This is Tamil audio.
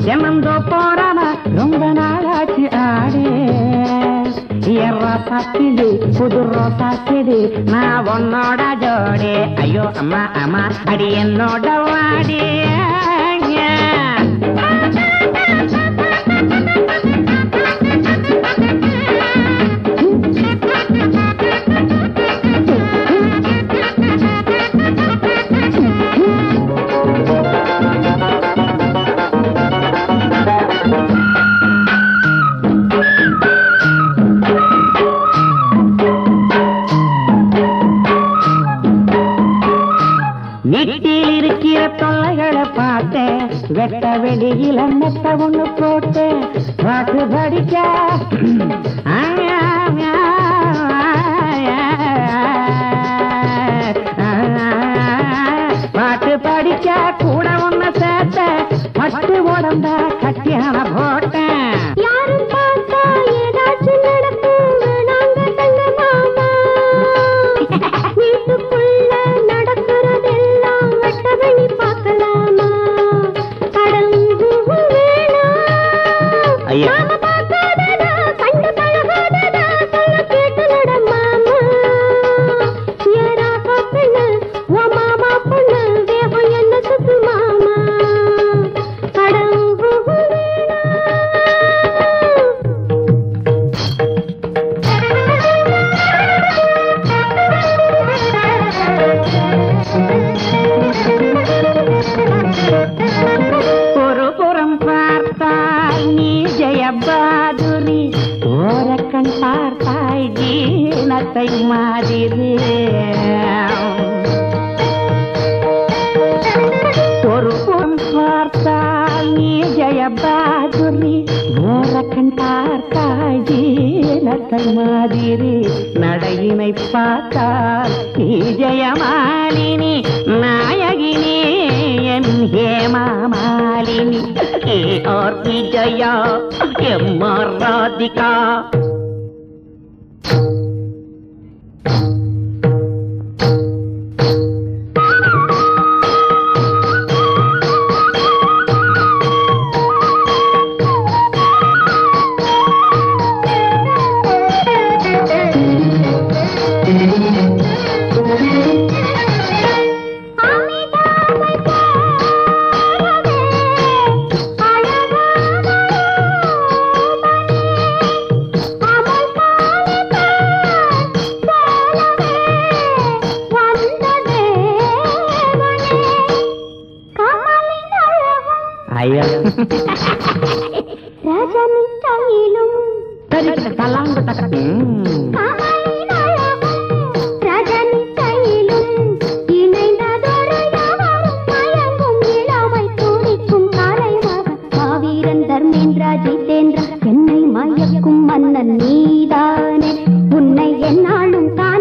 செமந்தோ போறாம ரொம்ப நாளாச்சு ஆடே எர்ரா சாக்கிடு புது ரோசா செடி நான் உன்னோட ஜோடி ஐயோ அம்மா அம்மா அடி என்னோட வாடி வீட்டில் இருக்கிற தொல்லைகளை பார்த்தேன் வெட்ட வெளியில மெத்த ஒண்ணு போட்டேன் பாட்டு படிக்க பாட்டு படிக்க கூட ஒண்ணு சேர்த்த பட்டு உடம்ப கட்டியான போட்டேன் யாரும் பார்த்தா ஏதாச்சும் நடக்கும் நாங்க தங்க மாமா வீட்டுக்குள்ள நடக்கிறதெல்லாம் வெட்டவெளி பார்க்கலாமா கடந்து வேணாம் ஐயா. நாம பார்க்காததா, கண்டு பழகாததா, சொல்ல கேட்டு நட மாமா. ஏறாக பெண்ணு, உன் மாமா பொண்ணு, வேகம் என்ன சுத்து மாமா. கடந்து வேணாம். ஒரு புறம் பார்த்தால் நீ ஜெயபாதுரி ஓரக்கண் பார்த்தாய் ஜீனத்தை மாதிரி ஒரு புறம் பார்த்தால் நீ ஜெயபாதுரி ஓரக்கண் பார்த்தாய் ஜீனத்தை மாதிரி நடையினை பார்த்தால் நீ ஜெயமாலினி நாயகினி என் Hemamalini A R Vijaya M R Radhika ஐயா ரஜனி கையிலும் தலாங்கு தக்கி கமலின் அழகும் ரஜனி கையிலும் இணைந்ததொரு யாவரும் மயங்கும் இளமை துடிக்கும் கலைமகன் மாவீரன் தர்மேந்திரா ஜெயித்தேந்திரா என்னை மயக்கும் மன்னன் நீதானே உன்னை என்னாலும் காண